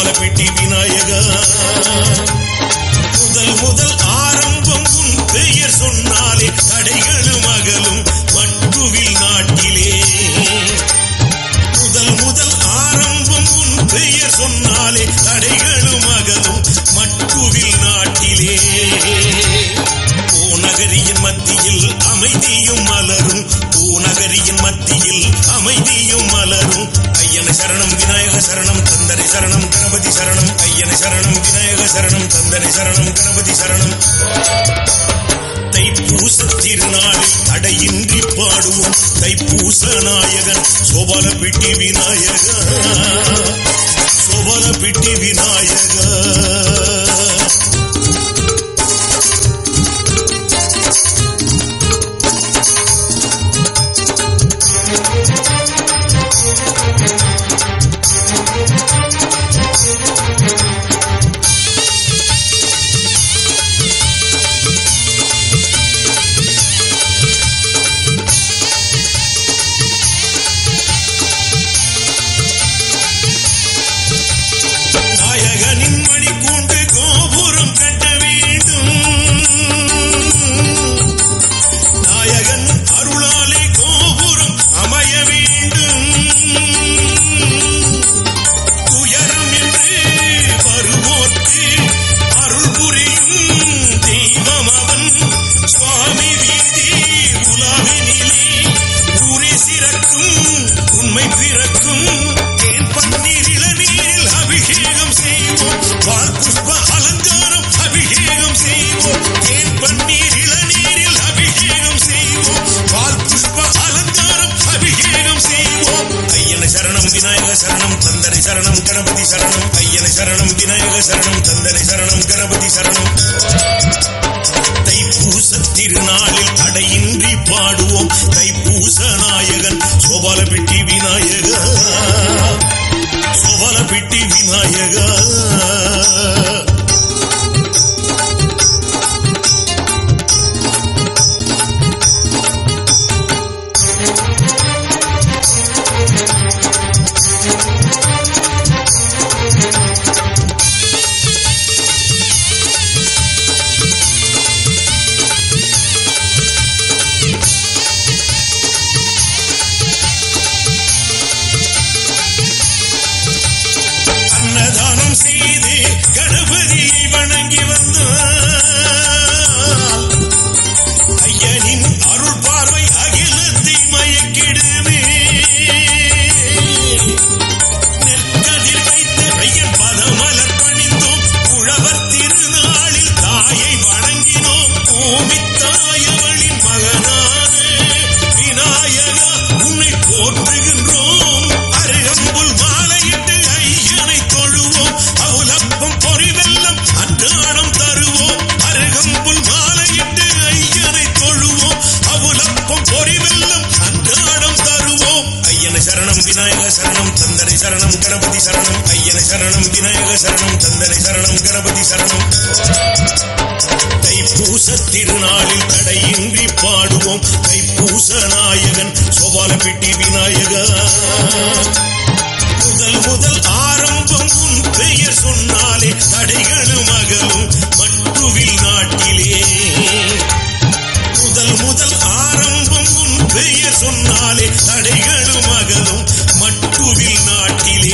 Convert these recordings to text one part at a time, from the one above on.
சோபாலப்பட்டி விநாயகா முதல் முதல் ஆரம்பம் உன் பெயர் சொன்னாலே தடைகளும் அகலும் மட்டுவில் நாட்டிலே முதல் முதல் ஆரம்பம் உன் பெயர் சொன்னாலே தடைகளும் அகலும் மட்டுவில் நாட்டிலே பூநகரியின் மத்தியில் அமைதியும் மலரும் பூநகரியின் மத்தியில் அமைதியும் மலரும் ஐயன சரணம் விநாயக சரணம் தந்தனை சரணம் கணபதி சரணம் ஐயன சரணம் விநாயக சரணம் தந்தனை சரணம் கணபதி சரணம் தைப்பூச திருநாளில் தடையின்றி பாடுவோம் தைப்பூச நாயகன் சோபாலப்பட்டி விநாயகா சோபாலப்பட்டி விநாயகா நாயகனின் மணி கூண்டு கோபுரம் கட்ட வேண்டும் நாயகன் அருளாலே கோபுரம் அமைய வேண்டும் துயரம் என்று வருவோர்க்கு அருள் புரியும் தெய்வம் அவன் சுவாமி வீதி உலாவினிலே ஊரே சிறக்கும் உண்மை பிறக்கும் தேன் பன்னீர் இளநீரில் அபிஷேகம் செய்வோம் பால் புஷ்ப அலங்காரம் அபிஷேகம் செய்வோம் தேன் பன்னீர் இளநீரில் அபிஷேகம் செய்வோம் பால் புஷ்ப அலங்காரம் அபிஷேகம் செய்வோம் ஐயன சரணம் விநாயக சரணம் தந்தனை சரணம் கணபதி சரணம் ஐயன சரணம் விநாயக சரணம் தந்தனை சரணம் கணபதி சரணம் தைப்பூச திருநாளில் தடையின்றி பாடுவோம் தைப்பூச நாயகன் சோபாலப்பட்டி விநாயகா சோபாலப்பட்டி விநாயகா அன்னதானம் செய்து கணபதியை வணங்கி வந்தால் ஐயனின் அருள் பார்வை அகிலத்தை மயக்கிடுமே நெற்கதிர் வைத்து ஐயன் பதமலர் பணிந்தோம் உழவர் திருநாளில் தாயை வணங்கினோம் பூமி தாயவளின் மகனான விநாயகா உன்னை போற்றுகின்றோம் அருகம்புல் மாலையிட்டு ஐயனை தொழுவோம் அவுலப்பம் பொறிவெல்லம் அன்றாடம் தருவோம் அருகம்புல் மாலையிட்டு ஐயனை தொழுவோம் அவுலப்பம் பொறிவெல்லம் அன்றாடம் தருவோம் ஐயனை சரணம் விநாயக சரணம் தந்தனை சரணம் கணபதி சரணம் ஐயனை சரணம் விநாயக சரணம் தந்தனை சரணம் கணபதி சரணம் தைப்பூச திருநாளில் தடையின்றி பாடுவோம் தைப்பூச நாயகன் சோபாலப்பட்டி விநாயகா முதல் முதல் ஆரம்பம் உன் பெயர் சொன்னாலே தடைகளும் அகலும் மட்டுவில் நாட்டிலே முதல் முதல் ஆரம்பம் உன் பெயர் சொன்னாலே தடைகளும் அகலும் மட்டுவில் நாட்டிலே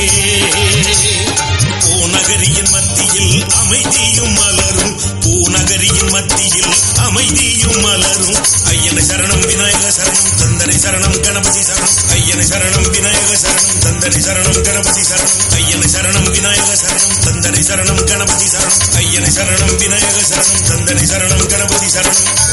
பூநகரியின் மத்தியில் அமைதியும் மலரும் பூநகரியின் மத்தியில் அமைதியும் மலரும் ஐயன சரணம் விநாயக சரணம் தந்தனை சரணம் கணபதி சரணம் ஐயன சரணம் விநாயக சரணம் தந்தனை சரணம் கணபதி சரணம் ஐயன சரணம் விநாயக சரணம் தந்தனை சரணம் கணபதி சரணம் ஐயன சரணம் விநாயக சரணம் தந்தனை சரணம் கணபதி சரணம்